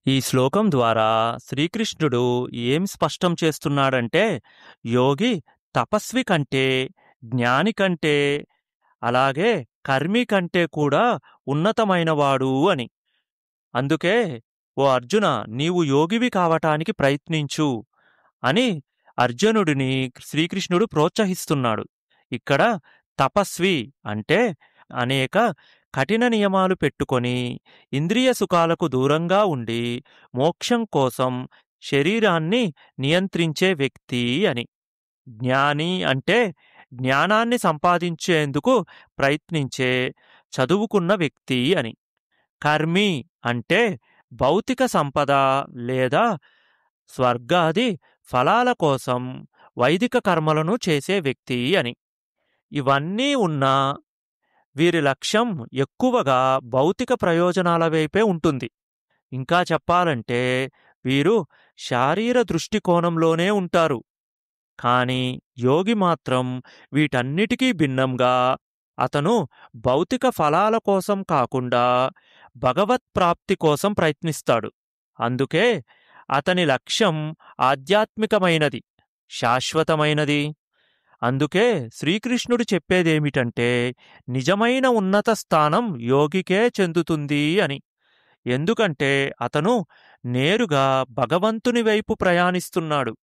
ఈ శ్లోకం ద్వారా శ్రీకృష్ణుడు ఏం స్పష్టం చేస్తున్నాడంటే యోగి తపస్వి కంటే జ్ఞాని కంటే అలాగే కర్మి కంటే కూడా ఉన్నతమైనవాడు అని అందుకే ఓ అర్జున నీవు యోగివి కావటానికి ప్రయత్నించు అని అర్జునుడిని శ్రీకృష్ణుడు ప్రోత్సహిస్తున్నాడు ఇక్కడ తపస్వి అంటే అనేక కఠిన నియమాలు పెట్టుకొని ఇంద్రియ సుఖాలకు దూరంగా ఉండి మోక్షం కోసం శరీరాన్ని నియంత్రించే వ్యక్తి అని జ్ఞాని అంటే జ్ఞానాన్ని సంపాదించేందుకు ప్రయత్నించే చదువుకున్న వ్యక్తి అని కర్మి అంటే భౌతిక సంపద లేదా స్వర్గాది ఫలాల కోసం వైదిక కర్మలను చేసే వ్యక్తి అని ఇవన్నీ ఉన్నా వీరి లక్ష్యం ఎక్కువగా భౌతిక ప్రయోజనాల వైపే ఉంటుంది ఇంకా చెప్పాలంటే వీరు శారీర దృష్టికోణంలోనే ఉంటారు కాని యోగి మాత్రం వీటన్నిటికీ భిన్నంగా అతను భౌతిక ఫలాల కోసం కాకుండా భగవత్ ప్రాప్తి కోసం ప్రయత్నిస్తాడు అందుకే అతని లక్ష్యం ఆధ్యాత్మికమైనది శాశ్వతమైనది అందుకే శ్రీకృష్ణుడు చెప్పేదేమిటంటే నిజమైన ఉన్నత స్థానం యోగికే చెందుతుంది అని ఎందుకంటే అతను నేరుగా భగవంతుని వైపు ప్రయాణిస్తున్నాడు